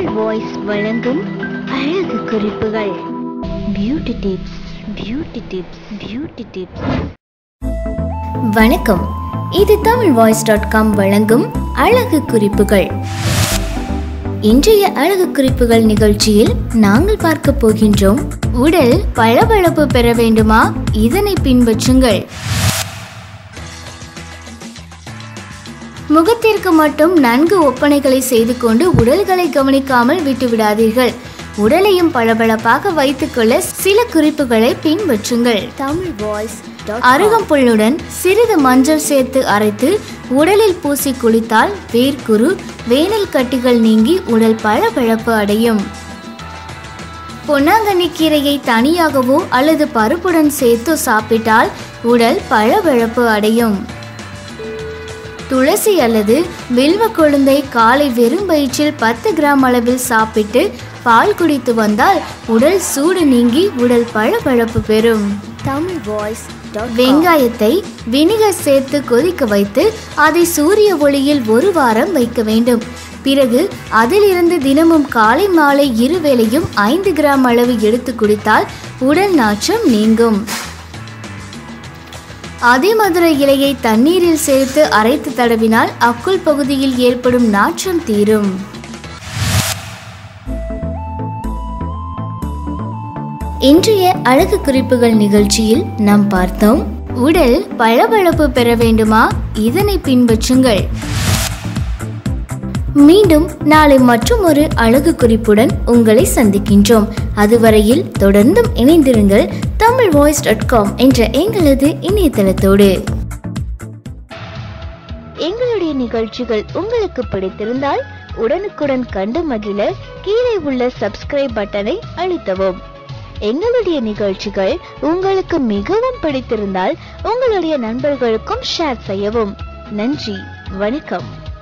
Tamil voice வழங்கும் அழகு குறிப்புகள் beauty tips beauty tips beauty tips வணக்கம் இது தமிழ் வாய்ஸ் டாட் காம் வழங்கும் அழகு குறிப்புகள் இன்றைய அழகு குறிப்புகள் நிகழ்ச்சியில் நாங்கள் பார்க்க போகின்றோம் உடல் பளபளப்பு பெற வேண்டுமா இதனை பின்பற்றுங்கள் முகத்திற்கு மட்டும் நன்கு ஒப்பனைகளை செய்து கொண்டு உடல்களை கவனிக்காமல் விட்டுவிடாதீர்கள் உடலையும் பளபளப்பாக வைத்துக்கொள்ள சில குறிப்புகளை பின்பற்றுங்கள் தமிழ் வாய்ஸ் அருகம்புல்லுடன் சிறிது மஞ்சள் சேர்த்து அரைத்து உடலில் பூசி குளித்தால் வேர்க்குரு வேனல் கட்டிகள் நீங்கி உடல் பளபளப்பு அடையும் பொன்னாங்கண்ணி கீரையை தனியாகவோ அல்லது பருப்புடன் சேர்த்து சாப்பிட்டால் உடல் பளபளப்பு அடையும் துளசி அல்லது வில்வ கொழுந்தை காலை வெறும் வயிற்றில் பத்து கிராம் அளவில் சாப்பிட்டு பால் குடித்து வந்தால் உடல் சூடு நீங்கி உடல் பளபளப்பு பெறும் தமிழ் வாய்ஸ் வெங்காயத்தை வினிகர் சேர்த்து கொதிக்க வைத்து அதை சூரிய ஒளியில் ஒரு வாரம் வைக்க வேண்டும் பிறகு அதிலிருந்து தினமும் காலை மாலை இருவேளையும் ஐந்து கிராம் அளவு எடுத்து குடித்தால் உடல் நாற்றம் நீங்கும் அதிமதுர இலையை தண்ணீரில் சேர்த்து அரைத்து தடவினால் அக்குள் பகுதியில் ஏற்படும் நாற்றம் தீரும் இன்றைய அழகு குறிப்புகள் நிகழ்ச்சியில் நாம் பார்த்தோம் உடல் பளபளப்பு பெற வேண்டுமா இதனை பின்பற்றுங்கள் மீண்டும் நாளை மற்றும் ஒரு அழகு குறிப்புடன் உங்களை சந்திக்கின்றோம் அதுவரையில் தொடர்ந்தும் இணைந்திருங்கள் தமிழ் வாய்ஸ் டாட் காம் என்ற எங்களது இணையதளத்தோடு எங்களுடைய நிகழ்ச்சிகள் உங்களுக்கு பிடித்திருந்தால் உடனுக்குடன் கண்டு மகிழ கீழே உள்ள சப்ஸ்கிரைப் பட்டனை அழுத்தவும் எங்களுடைய நிகழ்ச்சிகள் உங்களுக்கு மிகவும் பிடித்திருந்தால் உங்களுடைய நண்பர்களுக்கும் ஷேர் செய்யவும் நன்றி வணக்கம்